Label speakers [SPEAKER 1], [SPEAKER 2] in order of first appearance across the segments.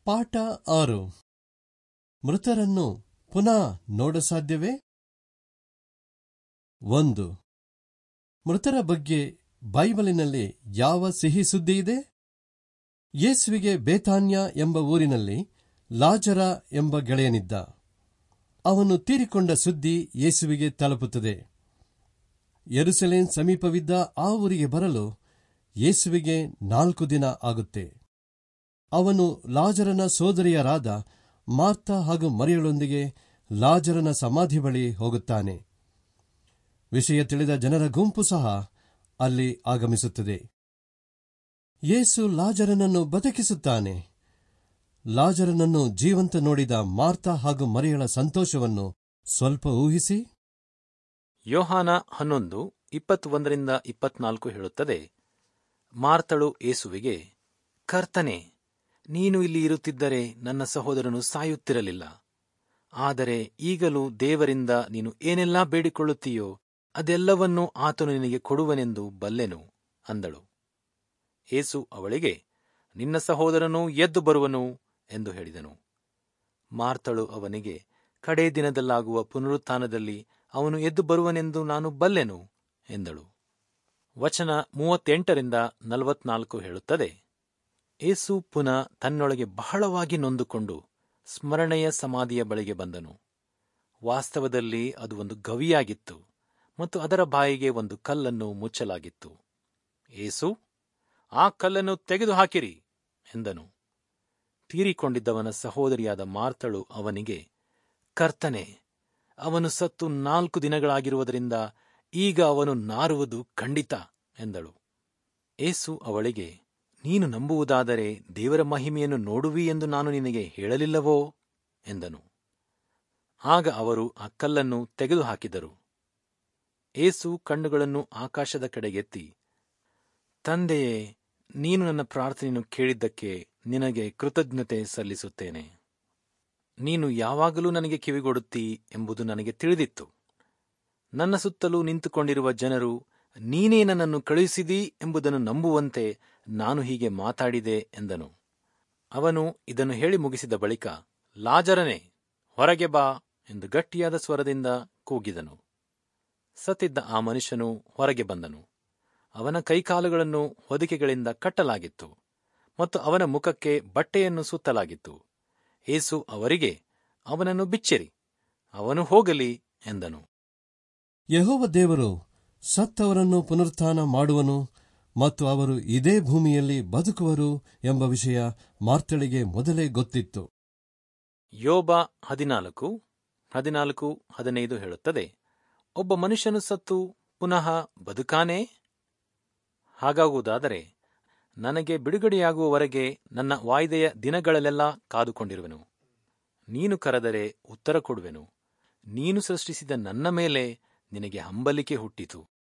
[SPEAKER 1] ಪಾಠ ಆರು ಮೃತರನ್ನು ಪುನಃ ನೋಡಸಾಧ್ಯವೇ ಒಂದು ಮೃತರ ಬಗ್ಗೆ ಬೈಬಲಿನಲ್ಲಿ ಯಾವ ಸಿಹಿ ಸುದ್ದಿ ಇದೆ ಯೇಸುವಿಗೆ ಬೇತಾನ್ಯ ಎಂಬ ಊರಿನಲ್ಲಿ ಲಾಜರ ಎಂಬ ಗೆಳೆಯನಿದ್ದ ಅವನು ತೀರಿಕೊಂಡ ಸುದ್ದಿ ಯೇಸುವಿಗೆ ತಲುಪುತ್ತದೆ ಯೆರೂಸಲೇಮ್ ಸಮೀಪವಿದ್ದ ಆ ಊರಿಗೆ ಬರಲು ಯೇಸುವಿಗೆ ನಾಲ್ಕು ದಿನ ಆಗುತ್ತೆ ಅವನು ಲಾಜರನ ಸೋದರಿಯರಾದ ಮಾರ್ತಾ ಹಾಗೂ ಮರಿಯಳೊಂದಿಗೆ ಲಾಜರನ ಸಮಾಧಿ ಬಳಿ ಹೋಗುತ್ತಾನೆ ವಿಷಯ ತಿಳಿದ ಜನರ ಗುಂಪು ಸಹ ಅಲ್ಲಿ ಆಗಮಿಸುತ್ತದೆ ಯೇಸು ಲಾಜರನನ್ನು ಬದುಕಿಸುತ್ತಾನೆ ಲಾಜರನನ್ನು ಜೀವಂತ ನೋಡಿದ ಮಾರ್ತಾ ಹಾಗೂ ಮರಿಯಳ ಸಂತೋಷವನ್ನು ಸ್ವಲ್ಪ ಊಹಿಸಿ
[SPEAKER 2] ಯೋಹಾನ ಹನ್ನೊಂದು ಇಪ್ಪತ್ತೊಂದರಿಂದ ಇಪ್ಪತ್ನಾಲ್ಕು ಹೇಳುತ್ತದೆ ಮಾರ್ತಳು ಏಸುವಿಗೆ ಕರ್ತನೆ ನೀನು ಇಲ್ಲಿ ಇರುತ್ತಿದ್ದರೆ ನನ್ನ ಸಹೋದರನು ಸಾಯುತ್ತಿರಲಿಲ್ಲ ಆದರೆ ಈಗಲೂ ದೇವರಿಂದ ನೀನು ಏನೆಲ್ಲಾ ಬೇಡಿಕೊಳ್ಳುತ್ತೀಯೋ ಅದೆಲ್ಲವನ್ನೂ ಆತನು ನಿನಗೆ ಕೊಡುವನೆಂದು ಬಲ್ಲೆನು ಅಂದಳು ಏಸು ಅವಳಿಗೆ ನಿನ್ನ ಸಹೋದರನು ಎದ್ದು ಬರುವನು ಎಂದು ಹೇಳಿದನು ಮಾರ್ತಳು ಅವನಿಗೆ ಕಡೇ ದಿನದಲ್ಲಾಗುವ ಪುನರುತ್ಥಾನದಲ್ಲಿ ಅವನು ಎದ್ದು ಬರುವನೆಂದು ನಾನು ಬಲ್ಲೆನು ಎಂದಳು ವಚನ ಮೂವತ್ತೆಂಟರಿಂದ ನಲವತ್ನಾಲ್ಕು ಹೇಳುತ್ತದೆ ಏಸು ಪುನಃ ತನ್ನೊಳಗೆ ಬಹಳವಾಗಿ ನೊಂದುಕೊಂಡು ಸ್ಮರಣೆಯ ಸಮಾಧಿಯ ಬಳಿಗೆ ಬಂದನು ವಾಸ್ತವದಲ್ಲಿ ಅದು ಒಂದು ಗವಿಯಾಗಿತ್ತು ಮತ್ತು ಅದರ ಬಾಯಿಗೆ ಒಂದು ಕಲ್ಲನ್ನು ಮುಚ್ಚಲಾಗಿತ್ತು ಏಸು ಆ ಕಲ್ಲನ್ನು ತೆಗೆದುಹಾಕಿರಿ ಎಂದನು ತೀರಿಕೊಂಡಿದ್ದವನ ಸಹೋದರಿಯಾದ ಮಾರ್ತಳು ಅವನಿಗೆ ಕರ್ತನೆ ಅವನು ಸತ್ತು ನಾಲ್ಕು ದಿನಗಳಾಗಿರುವುದರಿಂದ ಈಗ ಅವನು ನಾರುವುದು ಖಂಡಿತ ಎಂದಳು ಏಸು ಅವಳಿಗೆ ನೀನು ನಂಬುವುದಾದರೆ ದೇವರ ಮಹಿಮೆಯನ್ನು ನೋಡುವಿ ಎಂದು ನಾನು ನಿನಗೆ ಹೇಳಲಿಲ್ಲವೋ ಎಂದನು ಆಗ ಅವರು ಆ ಕಲ್ಲನ್ನು ತೆಗೆದುಹಾಕಿದರು ಏಸು ಕಣ್ಣುಗಳನ್ನು ಆಕಾಶದ ಕಡೆಗೆತ್ತಿ ತಂದೆಯೇ ನೀನು ನನ್ನ ಪ್ರಾರ್ಥನೆಯನ್ನು ಕೇಳಿದ್ದಕ್ಕೆ ನಿನಗೆ ಕೃತಜ್ಞತೆ ಸಲ್ಲಿಸುತ್ತೇನೆ ನೀನು ಯಾವಾಗಲೂ ನನಗೆ ಕಿವಿಗೊಡುತ್ತೀ ಎಂಬುದು ನನಗೆ ತಿಳಿದಿತ್ತು ನನ್ನ ಸುತ್ತಲೂ ನಿಂತುಕೊಂಡಿರುವ ಜನರು ನೀನೇ ನನ್ನನ್ನು ಕಳುಹಿಸಿದೀ ಎಂಬುದನ್ನು ನಂಬುವಂತೆ ನಾನು ಹೀಗೆ ಮಾತಾಡಿದೆ ಎಂದನು ಅವನು ಇದನ್ನು ಹೇಳಿ ಮುಗಿಸಿದ ಬಳಿಕ ಲಾಜರನೆ ಹೊರಗೆ ಬಾ ಎಂದು ಗಟ್ಟಿಯಾದ ಸ್ವರದಿಂದ ಕೂಗಿದನು ಸತ್ತಿದ್ದ ಆ ಮನುಷ್ಯನು ಹೊರಗೆ ಬಂದನು ಅವನ ಕೈಕಾಲುಗಳನ್ನು ಹೊದಿಕೆಗಳಿಂದ ಕಟ್ಟಲಾಗಿತ್ತು ಮತ್ತು ಅವನ ಮುಖಕ್ಕೆ ಬಟ್ಟೆಯನ್ನು ಸುತ್ತಲಾಗಿತ್ತು ಏಸು ಅವರಿಗೆ ಅವನನ್ನು ಬಿಚ್ಚಿರಿ ಅವನು ಹೋಗಲಿ ಎಂದನು
[SPEAKER 1] ಯಹೋವ ದೇವರು ಸತ್ತವರನ್ನು ಪುನರುತ್ಥಾನ ಮಾಡುವನು ಮತ್ತು ಅವರು ಇದೇ ಭೂಮಿಯಲ್ಲಿ ಬದುಕುವರು ಎಂಬ ವಿಷಯ ಮಾರ್ತಳಿಗೆ ಮೊದಲೇ ಗೊತ್ತಿತ್ತು
[SPEAKER 2] ಯೋಬ ಹದಿನಾಲ್ಕು ಹದಿನಾಲ್ಕು ಹದಿನೈದು ಹೇಳುತ್ತದೆ ಒಬ್ಬ ಮನುಷ್ಯನು ಸತ್ತು ಪುನಃ ಬದುಕಾನೇ ಹಾಗಾಗುವುದಾದರೆ ನನಗೆ ಬಿಡುಗಡೆಯಾಗುವವರೆಗೆ ನನ್ನ ವಾಯ್ದೆಯ ದಿನಗಳಲ್ಲೆಲ್ಲ ಕಾದುಕೊಂಡಿರುವೆನು ನೀನು ಕರೆದರೆ ಉತ್ತರ ಕೊಡುವೆನು ನೀನು ಸೃಷ್ಟಿಸಿದ ನನ್ನ ಮೇಲೆ ನಿನಗೆ ಹಂಬಲಿಕೆ ಹುಟ್ಟಿತು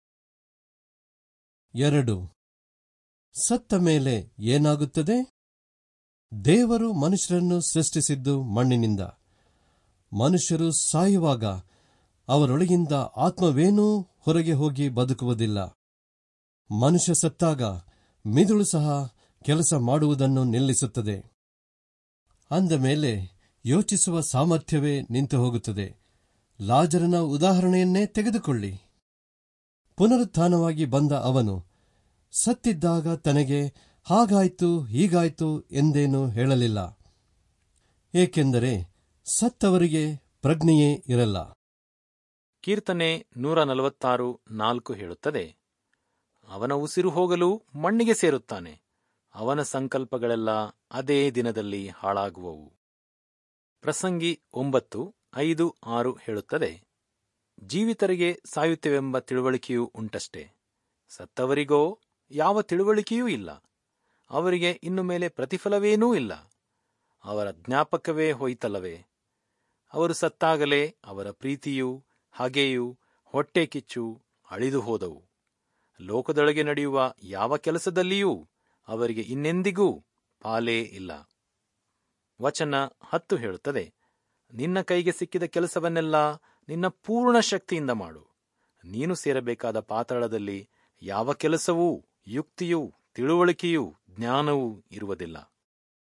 [SPEAKER 1] ಎರಡು ಸತ್ತ ಮೇಲೆ ಏನಾಗುತ್ತದೆ ದೇವರು ಮನುಷ್ಯರನ್ನು ಸೃಷ್ಟಿಸಿದ್ದು ಮಣ್ಣಿನಿಂದ ಮನುಷ್ಯರು ಸಾಯುವಾಗ ಅವರೊಳಗಿಂದ ಆತ್ಮವೇನೂ ಹೊರಗೆ ಹೋಗಿ ಬದುಕುವುದಿಲ್ಲ ಮನುಷ್ಯ ಸತ್ತಾಗ ಮಿದುಳು ಸಹ ಕೆಲಸ ಮಾಡುವುದನ್ನು ನಿಲ್ಲಿಸುತ್ತದೆ ಅಂದ ಮೇಲೆ ಯೋಚಿಸುವ ಸಾಮರ್ಥ್ಯವೇ ನಿಂತು ಹೋಗುತ್ತದೆ ಲಾಜರನ ಉದಾಹರಣೆಯನ್ನೇ ತೆಗೆದುಕೊಳ್ಳಿ ಪುನರುತ್ಥಾನವಾಗಿ ಬಂದ ಅವನು ಸತ್ತಿದ್ದಾಗ ತನಗೆ ಹಾಗಾಯ್ತು ಹೀಗಾಯ್ತು ಎಂದೇನೂ ಹೇಳಲಿಲ್ಲ ಏಕೆಂದರೆ ಸತ್ತವರಿಗೆ ಪ್ರಜ್ಞೆಯೇ ಇರಲ್ಲ
[SPEAKER 2] ಕೀರ್ತನೆ ನೂರ ನಲವತ್ತಾರು ನಾಲ್ಕು ಹೇಳುತ್ತದೆ ಅವನ ಉಸಿರು ಹೋಗಲು ಮಣ್ಣಿಗೆ ಸೇರುತ್ತಾನೆ ಅವನ ಸಂಕಲ್ಪಗಳೆಲ್ಲ ಅದೇ ದಿನದಲ್ಲಿ ಹಾಳಾಗುವವು ಪ್ರಸಂಗಿ ಒಂಬತ್ತು ಐದು ಆರು ಹೇಳುತ್ತದೆ ಜೀವಿತರಿಗೆ ಸಾಯುತ್ತೇವೆಂಬ ತಿಳುವಳಿಕೆಯೂ ಉಂಟಷ್ಟೇ ಸತ್ತವರಿಗೋ ಯಾವ ತಿಳುವಳಿಕೆಯೂ ಇಲ್ಲ ಅವರಿಗೆ ಇನ್ನು ಮೇಲೆ ಪ್ರತಿಫಲವೇನೂ ಇಲ್ಲ ಅವರ ಜ್ಞಾಪಕವೇ ಹೋಯ್ತಲ್ಲವೇ ಅವರು ಸತ್ತಾಗಲೇ ಅವರ ಪ್ರೀತಿಯೂ ಹಾಗೆಯೂ ಹೊಟ್ಟೆ ಕಿಚ್ಚು ಅಳಿದು ಹೋದವು ಲೋಕದೊಳಗೆ ನಡೆಯುವ ಯಾವ ಕೆಲಸದಲ್ಲಿಯೂ ಅವರಿಗೆ ಇನ್ನೆಂದಿಗೂ ಪಾಲೇ ಇಲ್ಲ ವಚನ ಹತ್ತು ಹೇಳುತ್ತದೆ ನಿನ್ನ ಕೈಗೆ ಸಿಕ್ಕಿದ ಕೆಲಸವನ್ನೆಲ್ಲ ನಿನ್ನ ಪೂರ್ಣ ಶಕ್ತಿಯಿಂದ ಮಾಡು ನೀನು ಸೇರಬೇಕಾದ ಪಾತಾಳದಲ್ಲಿ ಯಾವ ಕೆಲಸವೂ ಯುಕ್ತಿಯೂ ತಿಳುವಳಿಕೆಯೂ ಜ್ಞಾನವೂ ಇರುವುದಿಲ್ಲ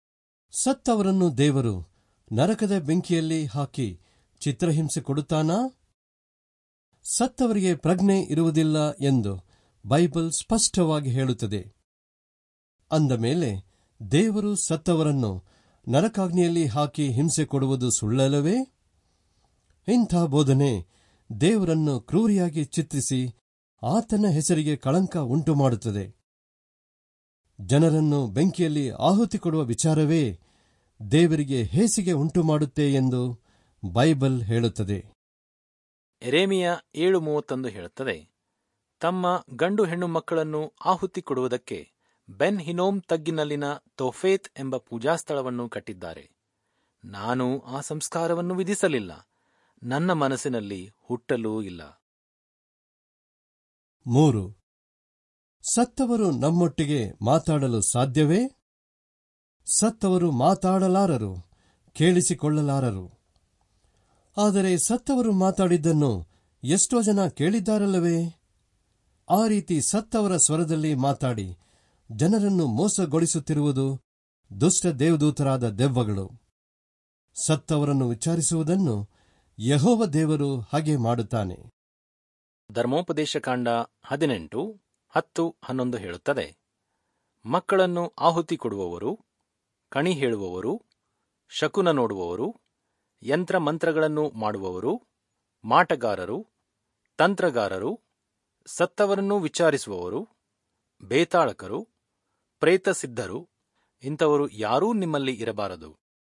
[SPEAKER 1] ಸತ್ತವರನ್ನು ದೇವರು ನರಕದ ಬೆಂಕಿಯಲ್ಲಿ ಹಾಕಿ ಚಿತ್ರಹಿಂಸೆ ಕೊಡುತ್ತಾನಾ ಸತ್ತವರಿಗೆ ಪ್ರಜ್ಞೆ ಇರುವುದಿಲ್ಲ ಎಂದು ಬೈಬಲ್ ಸ್ಪಷ್ಟವಾಗಿ ಹೇಳುತ್ತದೆ ಅಂದ ಮೇಲೆ ದೇವರು ಸತ್ತವರನ್ನು ನರಕಾಗ್ನಿಯಲ್ಲಿ ಹಾಕಿ ಹಿಂಸೆ ಕೊಡುವುದು ಸುಳ್ಳಲ್ಲವೇ ಇಂಥ ಬೋಧನೆ ದೇವರನ್ನು ಕ್ರೂರಿಯಾಗಿ ಚಿತ್ರಿಸಿ ಆತನ ಹೆಸರಿಗೆ ಕಳಂಕ ಉಂಟು ಮಾಡುತ್ತದೆ ಜನರನ್ನು ಬೆಂಕಿಯಲ್ಲಿ ಆಹುತಿ ಕೊಡುವ ವಿಚಾರವೇ ದೇವರಿಗೆ ಹೇಸಿಗೆ ಉಂಟು ಮಾಡುತ್ತೆ ಎಂದು ಬೈಬಲ್ ಹೇಳುತ್ತದೆ
[SPEAKER 2] ಎರೇಮಿಯ ಏಳು ಮೂವತ್ತೊಂದು ಹೇಳುತ್ತದೆ ತಮ್ಮ ಗಂಡು ಹೆಣ್ಣು ಮಕ್ಕಳನ್ನು ಆಹುತಿ ಕೊಡುವುದಕ್ಕೆ ಬೆನ್ ಹಿನೋಮ್ ತಗ್ಗಿನಲ್ಲಿನ ತೋಫೇತ್ ಎಂಬ ಪೂಜಾಸ್ಥಳವನ್ನು ಕಟ್ಟಿದ್ದಾರೆ ನಾನು ಆ ಸಂಸ್ಕಾರವನ್ನು ವಿಧಿಸಲಿಲ್ಲ ನನ್ನ ಮನಸ್ಸಿನಲ್ಲಿ ಹುಟ್ಟಲೂ ಇಲ್ಲ
[SPEAKER 1] ಮೂರು ಸತ್ತವರು ನಮ್ಮೊಟ್ಟಿಗೆ ಮಾತಾಡಲು ಸಾಧ್ಯವೇ ಸತ್ತವರು ಮಾತಾಡಲಾರರು ಕೇಳಿಸಿಕೊಳ್ಳಲಾರರು ಆದರೆ ಸತ್ತವರು ಮಾತಾಡಿದ್ದನ್ನು ಎಷ್ಟೋ ಜನ ಕೇಳಿದ್ದಾರಲ್ಲವೇ ಆ ರೀತಿ ಸತ್ತವರ ಸ್ವರದಲ್ಲಿ ಮಾತಾಡಿ ಜನರನ್ನು ಮೋಸಗೊಳಿಸುತ್ತಿರುವುದು ದುಷ್ಟ ದೇವದೂತರಾದ ದೆವ್ವಗಳು ಸತ್ತವರನ್ನು ವಿಚಾರಿಸುವುದನ್ನು ಯಹೋವ ದೇವರು ಹಾಗೆ ಮಾಡುತ್ತಾನೆ
[SPEAKER 2] ಧರ್ಮೋಪದೇಶಕಾಂಡ ಹದಿನೆಂಟು ಹತ್ತು ಹನ್ನೊಂದು ಹೇಳುತ್ತದೆ ಮಕ್ಕಳನ್ನು ಆಹುತಿ ಕೊಡುವವರು ಕಣಿ ಹೇಳುವವರು ಶಕುನ ನೋಡುವವರು ಯಂತ್ರ ಮಂತ್ರಗಳನ್ನು ಮಾಡುವವರು ಮಾಟಗಾರರು ತಂತ್ರಗಾರರು ಸತ್ತವರನ್ನು ವಿಚಾರಿಸುವವರು ಬೇತಾಳಕರು ಪ್ರೇತಸಿದ್ಧರು ಇಂಥವರು ಯಾರೂ ನಿಮ್ಮಲ್ಲಿ ಇರಬಾರದು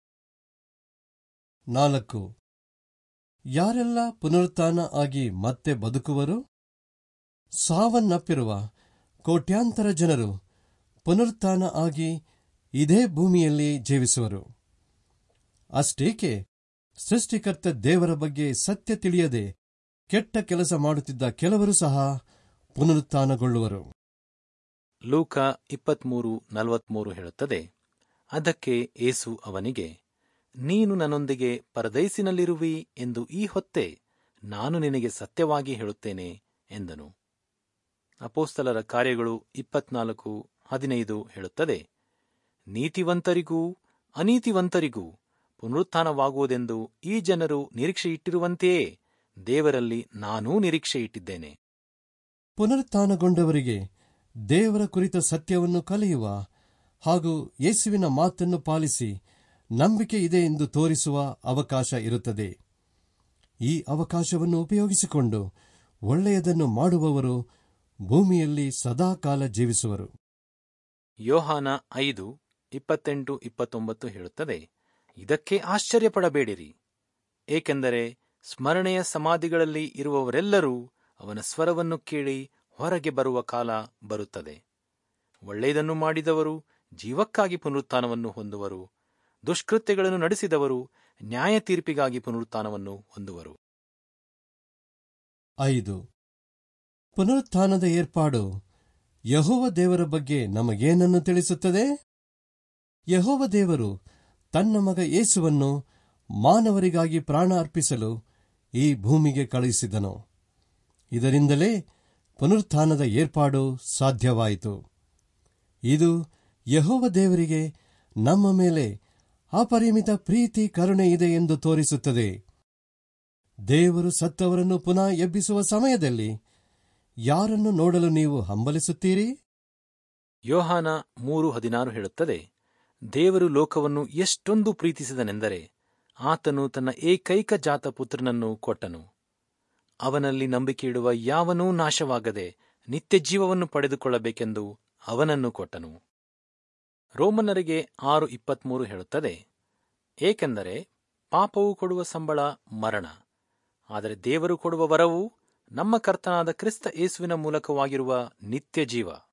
[SPEAKER 1] ನಾಲ್ಕು ಯಾರೆಲ್ಲ ಪುನರುತ್ಥಾನ ಆಗಿ ಮತ್ತೆ ಬದುಕುವರು ಸಾವನ್ನಪ್ಪಿರುವ ಕೋಟ್ಯಾಂತರ ಜನರು ಪುನರುತ್ಥಾನ ಆಗಿ ಇದೇ ಭೂಮಿಯಲ್ಲಿ ಜೀವಿಸುವರು ಅಷ್ಟೇಕೆ ಸೃಷ್ಟಿಕರ್ತ ದೇವರ ಬಗ್ಗೆ ಸತ್ಯ ತಿಳಿಯದೆ ಕೆಟ್ಟ ಕೆಲಸ ಮಾಡುತ್ತಿದ್ದ ಕೆಲವರು ಸಹ ಪುನರುತ್ಥಾನಗೊಳ್ಳುವರು
[SPEAKER 2] ಲೂಕ ಇಪ್ಪತ್ಮೂರು ನಲವತ್ಮೂರು ಹೇಳುತ್ತದೆ ಅದಕ್ಕೆ ಏಸು ಅವನಿಗೆ ನೀನು ನನ್ನೊಂದಿಗೆ ಪರದೈಸಿನಲ್ಲಿರುವಿ ಎಂದು ಈ ಹೊತ್ತೆ ನಾನು ನಿನಗೆ ಸತ್ಯವಾಗಿ ಹೇಳುತ್ತೇನೆ ಎಂದನು ಅಪೋಸ್ತಲರ ಕಾರ್ಯಗಳು ಇಪ್ಪತ್ನಾಲ್ಕು ಹದಿನೈದು ಹೇಳುತ್ತದೆ ನೀತಿವಂತರಿಗೂ ಅನೀತಿವಂತರಿಗೂ ಪುನರುತ್ಥಾನವಾಗುವುದೆಂದು ಈ ಜನರು ನಿರೀಕ್ಷೆಯಿಟ್ಟಿರುವಂತೆಯೇ ದೇವರಲ್ಲಿ ನಾನೂ ನಿರೀಕ್ಷೆಯಿಟ್ಟಿದ್ದೇನೆ
[SPEAKER 1] ಪುನರುತ್ಥಾನಗೊಂಡವರಿಗೆ ದೇವರ ಕುರಿತ ಸತ್ಯವನ್ನು ಕಲಿಯುವ ಹಾಗೂ ಯೇಸುವಿನ ಮಾತನ್ನು ಪಾಲಿಸಿ ನಂಬಿಕೆ ಇದೆ ಎಂದು ತೋರಿಸುವ ಅವಕಾಶ ಇರುತ್ತದೆ ಈ ಅವಕಾಶವನ್ನು ಉಪಯೋಗಿಸಿಕೊಂಡು ಒಳ್ಳೆಯದನ್ನು ಮಾಡುವವರು ಭೂಮಿಯಲ್ಲಿ ಸದಾಕಾಲ ಜೀವಿಸುವರು
[SPEAKER 2] ಯೋಹಾನ ಐದು ಇಪ್ಪತ್ತೆಂಟು ಇಪ್ಪತ್ತೊಂಬತ್ತು ಹೇಳುತ್ತದೆ ಇದಕ್ಕೆ ಆಶ್ಚರ್ಯಪಡಬೇಡಿರಿ ಏಕೆಂದರೆ ಸ್ಮರಣೆಯ ಸಮಾಧಿಗಳಲ್ಲಿ ಇರುವವರೆಲ್ಲರೂ ಅವನ ಸ್ವರವನ್ನು ಕೇಳಿ ಹೊರಗೆ ಬರುವ ಕಾಲ ಬರುತ್ತದೆ ಒಳ್ಳೆಯದನ್ನು ಮಾಡಿದವರು ಜೀವಕ್ಕಾಗಿ ಪುನರುತ್ಥಾನವನ್ನು ಹೊಂದುವರು ದುಷ್ಕೃತ್ಯಗಳನ್ನು ನಡೆಸಿದವರು ನ್ಯಾಯ ತೀರ್ಪಿಗಾಗಿ ಪುನರುತ್ಥಾನವನ್ನು ಹೊಂದುವರು
[SPEAKER 1] ಐದು ಪುನರುತ್ಥಾನದ ಏರ್ಪಾಡು ಯಹೋವ ದೇವರ ಬಗ್ಗೆ ನಮಗೇನನ್ನು ತಿಳಿಸುತ್ತದೆ ಯಹೋವ ದೇವರು ತನ್ನ ಮಗ ಯೇಸುವನ್ನು ಮಾನವರಿಗಾಗಿ ಪ್ರಾಣ ಅರ್ಪಿಸಲು ಈ ಭೂಮಿಗೆ ಕಳುಹಿಸಿದನು ಇದರಿಂದಲೇ ಪುನರುತ್ಥಾನದ ಏರ್ಪಾಡು ಸಾಧ್ಯವಾಯಿತು ಇದು ಯಹೋವ ದೇವರಿಗೆ ನಮ್ಮ ಮೇಲೆ ಅಪರಿಮಿತ ಪ್ರೀತಿ ಕರುಣೆ ಇದೆ ಎಂದು ತೋರಿಸುತ್ತದೆ ದೇವರು ಸತ್ತವರನ್ನು ಪುನಃ ಎಬ್ಬಿಸುವ ಸಮಯದಲ್ಲಿ ಯಾರನ್ನು ನೋಡಲು ನೀವು ಹಂಬಲಿಸುತ್ತೀರಿ
[SPEAKER 2] ಯೋಹಾನ ಮೂರು ಹದಿನಾರು ಹೇಳುತ್ತದೆ ದೇವರು ಲೋಕವನ್ನು ಎಷ್ಟೊಂದು ಪ್ರೀತಿಸಿದನೆಂದರೆ ಆತನು ತನ್ನ ಏಕೈಕ ಜಾತ ಪುತ್ರನನ್ನು ಕೊಟ್ಟನು ಅವನಲ್ಲಿ ನಂಬಿಕೆಯಿಡುವ ಯಾವನೂ ನಾಶವಾಗದೆ ನಿತ್ಯ ಜೀವವನ್ನು ಪಡೆದುಕೊಳ್ಳಬೇಕೆಂದು ಅವನನ್ನು ಕೊಟ್ಟನು ರೋಮನ್ನರಿಗೆ ಆರು ಇಪ್ಪತ್ಮೂರು ಹೇಳುತ್ತದೆ ಏಕೆಂದರೆ ಪಾಪವು ಕೊಡುವ ಸಂಬಳ ಮರಣ ಆದರೆ ದೇವರು ಕೊಡುವ ವರವು ನಮ್ಮ ಕರ್ತನಾದ ಕ್ರಿಸ್ತ ಯೇಸುವಿನ ಮೂಲಕವಾಗಿರುವ ನಿತ್ಯ ಜೀವ